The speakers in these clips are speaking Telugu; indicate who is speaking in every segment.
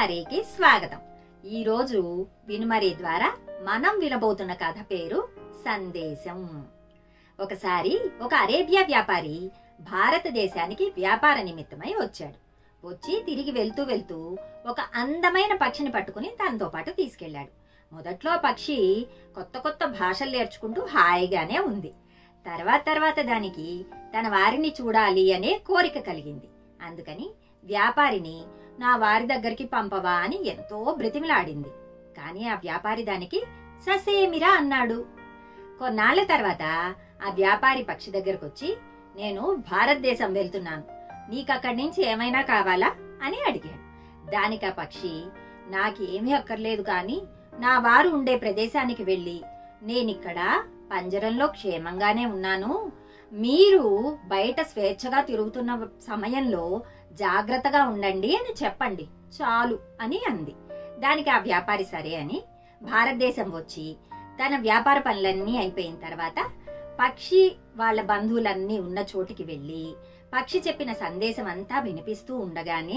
Speaker 1: వినుమరికి స్వాగతం ఈ రోజు వినుమరి ద్వారా మనం వినబోతున్న కథ పేరు సందేశం ఒకసారి ఒక అరేబియా వ్యాపారి భారతదేశానికి వ్యాపార నిమిత్తమై వచ్చాడు వచ్చి తిరిగి వెళ్తూ వెళ్తూ ఒక అందమైన పక్షిని పట్టుకుని తనతో పాటు తీసుకెళ్ళాడు మొదట్లో ఆ పక్షి కొత్త కొత్త భాషలు నేర్చుకుంటూ హాయిగానే ఉంది తర్వాత తర్వాత దానికి తన వారిని చూడాలి అనే కోరిక కలిగింది అందుకని వ్యాపారిని నా వారి దగ్గరికి పంపవా అని ఎంతో బ్రతిమిలాడింది కానీ ఆ వ్యాపారి దానికి ససేమిరా అన్నాడు కొన్నాళ్ల తర్వాత ఆ వ్యాపారి పక్షి దగ్గరకు వచ్చి నేను భారతదేశం వెళ్తున్నాను నీకు అక్కడి నుంచి ఏమైనా కావాలా అని అడిగాడు దానికి ఆ పక్షి నాకేమీ అక్కర్లేదు కానీ నా వారు ఉండే ప్రదేశానికి వెళ్ళి నేనిక్కడ పంజరంలో క్షేమంగానే ఉన్నాను మీరు బయట స్వేచ్ఛగా తిరుగుతున్న సమయంలో జాగ్రత్తగా ఉండండి అని చెప్పండి చాలు అని అంది దానికి ఆ వ్యాపారి సరే అని భారతదేశం వచ్చి తన వ్యాపార పనులన్నీ అయిపోయిన తర్వాత పక్షి వాళ్ళ బంధువులన్నీ ఉన్న చోటికి వెళ్ళి పక్షి చెప్పిన సందేశం అంతా వినిపిస్తూ ఉండగానే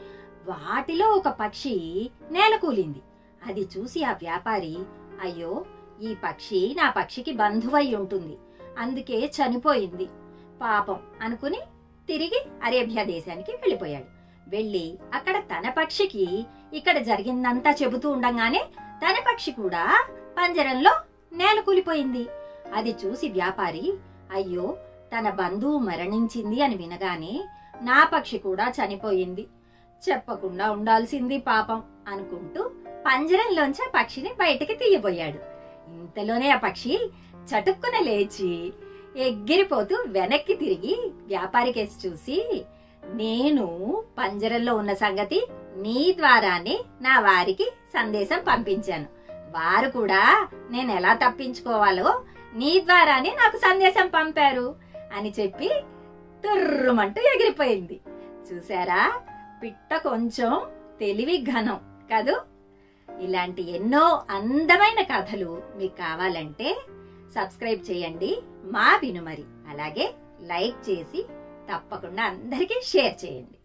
Speaker 1: వాటిలో ఒక పక్షి నేలకూలింది అది చూసి ఆ వ్యాపారి అయ్యో ఈ పక్షి నా పక్షికి బంధువై ఉంటుంది అందుకే చనిపోయింది పాపం అనుకుని తిరిగి అరేబియా దేశానికి వెళ్ళిపోయాడు వెళ్ళి అక్కడ తన పక్షికి ఇక్కడ జరిగిందంతా చెబుతూ ఉండగానే తన పక్షి కూడా పంజరంలో నేల కూలిపోయింది అది చూసి వ్యాపారి అయ్యో తన బంధువు మరణించింది అని వినగానే నా పక్షి కూడా చనిపోయింది చెప్పకుండా ఉండాల్సింది పాపం అనుకుంటూ పంజరంలోంచి ఆ పక్షిని బయటికి తీయబోయాడు ఇంతలోనే ఆ పక్షి చటుక్కున లేచి ఎగిరిపోతూ వెనక్కి తిరిగి వ్యాపారి కేసు చూసి నేను పంజరంలో ఉన్న సంగతి నీ ద్వారానే నా వారికి సందేశం పంపించాను వారు కూడా నేను ఎలా తప్పించుకోవాలో నీ ద్వారానే నాకు సందేశం పంపారు అని చెప్పి తుర్రుమంటూ ఎగిరిపోయింది చూసారా పిట్ట కొంచెం తెలివి ఘనం కదూ ఇలాంటి ఎన్నో అందమైన కథలు మీకు కావాలంటే సబ్స్క్రైబ్ చేయండి మా వినుమరి అలాగే లైక్ చేసి తప్పకుండా అందరికీ షేర్ చేయండి